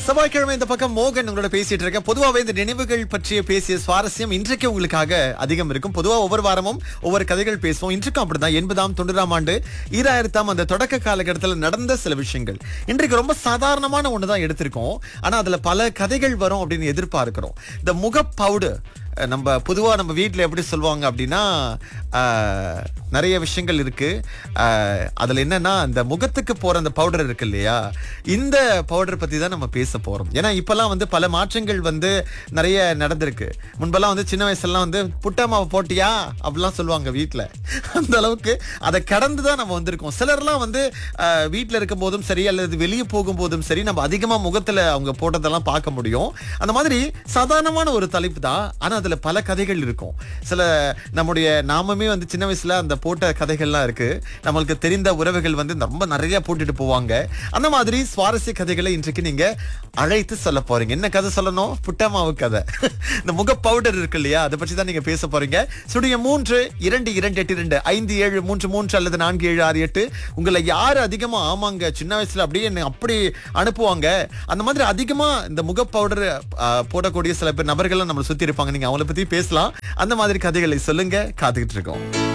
செவ்வாய்க்கிழமை இந்த பக்கம் மோகன் உங்களோட பேசிட்டு இருக்கேன் பொதுவாகவே இந்த நினைவுகள் பற்றிய பேசிய சுவாரஸ்யம் இன்றைக்கு உங்களுக்காக அதிகம் இருக்கும் பொதுவா ஒவ்வொரு வாரமும் ஒவ்வொரு கதைகள் பேசுவோம் இன்றைக்கும் அப்படிதான் எண்பதாம் தொண்ணூறாம் ஆண்டு ஈராயிரத்தாம் அந்த தொடக்க காலகட்டத்தில் நடந்த சில விஷயங்கள் இன்றைக்கு ரொம்ப சாதாரணமான ஒன்று தான் எடுத்திருக்கோம் ஆனா அதுல பல கதைகள் வரும் அப்படின்னு எதிர்பார்க்கிறோம் இந்த முக பவுடர் நம்ம பொதுவா நம்ம வீட்ல எப்படி சொல்லுவாங்க அப்படின்னா ஆஹ், நிறைய விஷயங்கள் இருக்கு ஆஹ், அதுல என்னன்னா அந்த முகத்துக்கு போற அந்த பவுடர் இருக்கு இல்லையா இந்த பவுடர் பத்தி தான் நம்ம பேச போறோம் ஏன்னா இப்பெல்லாம் வந்து பல மாற்றங்கள் வந்து நிறைய நடந்திருக்கு முன்பெல்லாம் வந்து சின்ன வயசுலாம் வந்து புட்டமாவை போட்டியா அப்படிலாம் சொல்லுவாங்க வீட்ல அந்த அளவுக்கு அதை கடந்து தான் நம்ம வந்திருக்கோம் சிலர்லாம் வந்து ஆஹ், வீட்ல இருக்கும் போதும் சரி அல்லது வெளியே போகும்போதும் சரி நம்ம அதிகமா முகத்துல அவங்க போட்டதெல்லாம் பார்க்க முடியும் அந்த மாதிரி சாதாரணமான ஒரு தலைப்பு தான் ஆனா அதுல பல கதைகள் இருக்கும் சில நம்முடைய நாமமே வந்து சின்ன வயசுல அந்த போட்ட கதைகள்லாம் இருக்கு நம்மளுக்கு தெரிந்த உறவுகள் வந்து ரொம்ப நிறைய போட்டுட்டு போவாங்க அந்த மாதிரி சுவாரஸ்ய கதைகளை இன்றைக்கு நீங்க அழைத்து சொல்ல போறீங்க என்ன கதை சொல்லணும் புட்டமாவு கதை இந்த முக பவுடர் இருக்கு இல்லையா அதை பற்றி தான் நீங்க பேச போறீங்க சுடிய மூன்று இரண்டு இரண்டு எட்டு இரண்டு ஐந்து ஏழு மூன்று மூன்று அல்லது நான்கு ஏழு ஆறு எட்டு உங்களை யார் அதிகமா ஆமாங்க சின்ன வயசுல அப்படியே என்னை அப்படி அனுப்புவாங்க அந்த மாதிரி அதிகமா இந்த முக பவுடர் போடக்கூடிய சில பேர் நபர்கள் நம்ம சுத்தி இருப்பாங்க நீங்க அவங்கள பத்தி பேசலாம் அந்த மாதிரி கதைகளை சொல்லுங்க காத்துக்கிட்டு இருக்கோம்